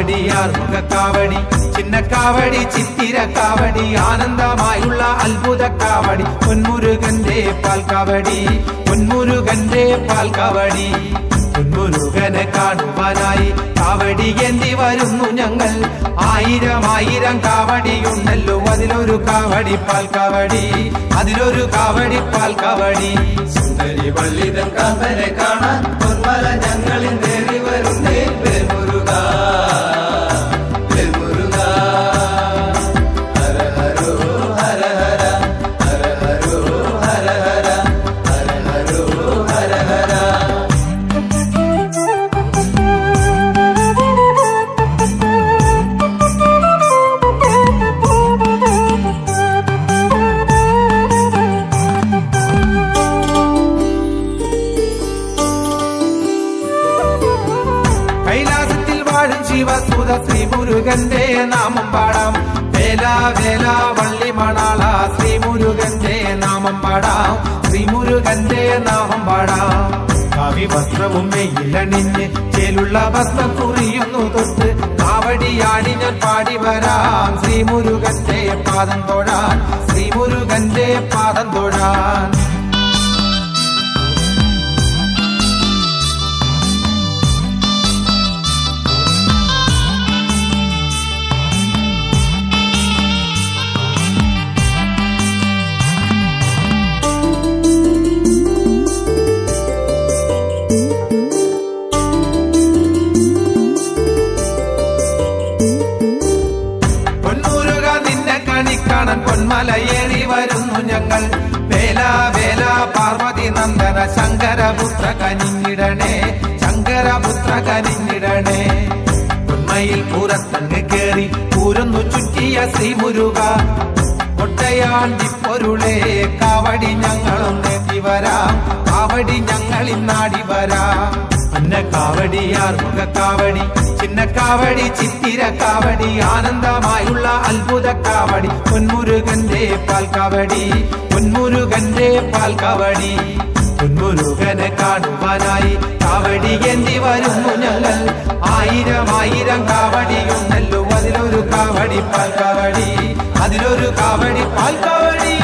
കാവടിയാർ മുഖക്കാവടി ചിന്നക്കാവടി ചിത്തിര കാവടി ആനന്ദമായുള്ള അത്ഭുത കാവടി പൊന്മുരുകന്റെ പാൽക്കാവടി പൊന്മുരുകന്റെ പാൽക്കാവടി പൊന്മുരുകനെ കാണുവാനായി കാവടി എന്തി വരുന്നു ഞങ്ങൾ ആയിരം ആയിരം കാവടിയുണ്ടല്ലോ അതിലൊരു കാവടി പാൽക്കാവടി അതിലൊരു കാവടി പാൽക്കാവടി സുന്ദരി വള്ളിതൻ കാന്തനെ കാണാൻ പൊന്മല ഞങ്ങളിൽ നേറി വരുന്നേ വേൽമുരുക വേൽമുരുക ഹര ഹരോ ഹര ഹര ഹര ഹരോ ഹര ഹര ഹര ഹരോ ഹര ഹര കൈലാസത്തിൽ വാഴും ശിവസുത ശ്രീ മുരുകന്റെ നാമം പാടാം വേല വേല വള്ളി മണാള ശ്രീ മുരുകന്റെ നാമം പാടാം ശ്രീ മുരുകന്റെ നാമം പാടാം കവി വസ്ത്രവും മെയിലണിഞ്ഞ് ചേലുള്ള വസ്ത്രം കുറിയുന്നു തൊട്ട് കാവടിയാടി ഞാൻ പാടി വരാം ശ്രീ മുരുകന്റെ പാദം തൊഴാൻ ശ്രീ മുരുകന്റെ പാദം തൊഴാൻ പൊന്മുരുക നിന്നെ കണിക്കാണൻ പൊന്മലയേറി വരുന്നു ഞങ്ങൾ വേല വേല പാർവതി നന്ദന ശങ്കരപുത്ര കനിഞ്ഞിടണേ ശങ്കരപുത്ര കനിഞ്ഞിടണേ ഉണ്മയിൽ പുറത്തങ്ങ് കേറി പൂരൊന്നു ചുറ്റിയ ശ്രീമുരുക ഒട്ടയാണ്ടി പൊരുളേ കാവടി ഞങ്ങളും നേടി വരാം കാവടി ഞങ്ങളിൽ നാടി വരാം അന്ന കാവടിയാർ മുഖക്കാവടി ചിന്നക്കാവടി ചിത്തിര കാവടി ആനന്ദമായുള്ള അത്ഭുത കാവടി പൊന്മുരുകന്റെ പാൽക്കാവടി പൊന്മുരുകന്റെ പാൽക്കാവടി പൊന്മുരുകനെ കാണുവാനായി കാവടി എന്തി വരുന്നു ഞങ്ങൾ ആയിരം ആയിരം കാവടിയുണ്ടല്ലോ അതിലൊരു കാവടി പാൽക്കാവടി അതിലൊരു കാവടി പാൽക്കാവടി